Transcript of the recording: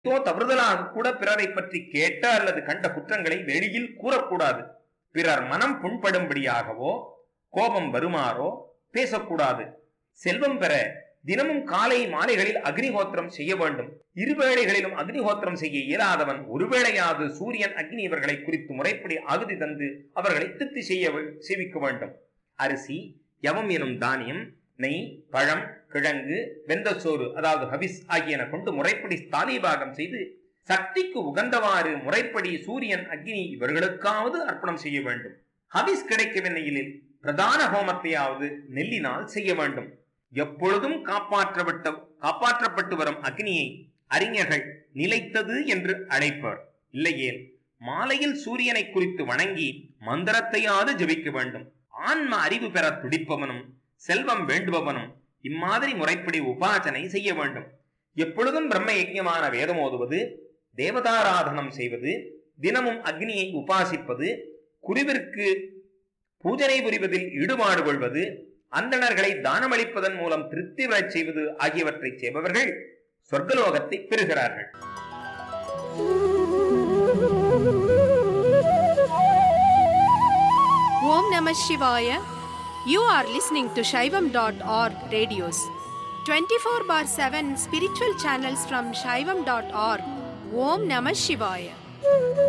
தோ தவறுதலாக கூட பிறரை பற்றி கேட்ட அல்லது கண்ட குற்றங்களை வெளியில் கூறக்கூடாது பிறர் மனம் புண்படும்படியாகவோ கோபம் வருமாறோ பேசக்கூடாது செல்வம் பெற தினமும் காலை மாலைகளில் அக்னிஹோத்திரம் செய்ய வேண்டும் இருவேளைகளிலும் அக்னிஹோத்திரம் செய்ய இயலாதவன் ஒருவேளையாவது சூரியன் அக்னி இவர்களை குறித்து முறைப்படி ஆகுதி தந்து அவர்களை திருப்தி செய்ய வே- செய்விக்க வேண்டும் அரிசி யவம் எனும் தானியம் நெய் பழம் கிழங்கு வெந்த சோறு அதாவது ஹவிஸ் ஆகியன கொண்டு முறைப்படி ஸ்தாலிபாகம் செய்து சக்திக்கு உகந்தவாறு முறைப்படி சூரியன் அக்னி இவர்களுக்காவது அர்ப்பணம் செய்ய வேண்டும் ஹவிஸ் கிடைக்கவில்லையில் பிரதான ஹோமத்தையாவது நெல்லினால் செய்ய வேண்டும் எப்பொழுதும் காப்பாற்றப்பட்ட காப்பாற்றப்பட்டு வரும் அக்னியை அறிஞர்கள் நிலைத்தது என்று அழைப்பர் இல்லையேல் மாலையில் சூரியனை குறித்து வணங்கி மந்திரத்தையாவது ஜெபிக்க வேண்டும் ஆன்ம அறிவு பெற துடிப்பவனும் செல்வம் வேண்டுபவனும் இம்மாதிரி முறைப்படி உபாசனை செய்ய வேண்டும் எப்பொழுதும் பிரம்ம யஜ்ஞமான வேதம் ஓதுவது தேவதாராதனம் செய்வது தினமும் அக்னியை உபாசிப்பது குருவிற்கு பூஜனை புரிவதில் ஈடுபாடு கொள்வது அந்தணர்களை தானமளிப்பதன் மூலம் திருப்தி பெறச் செய்வது ஆகியவற்றை செய்பவர்கள் சொர்க்கலோகத்தை பெறுகிறார்கள் Om Namah Shivaya. You are listening to Shaivam.org radios. 24 bar 7 spiritual channels from Shaivam.org. Om Namah Shivaya.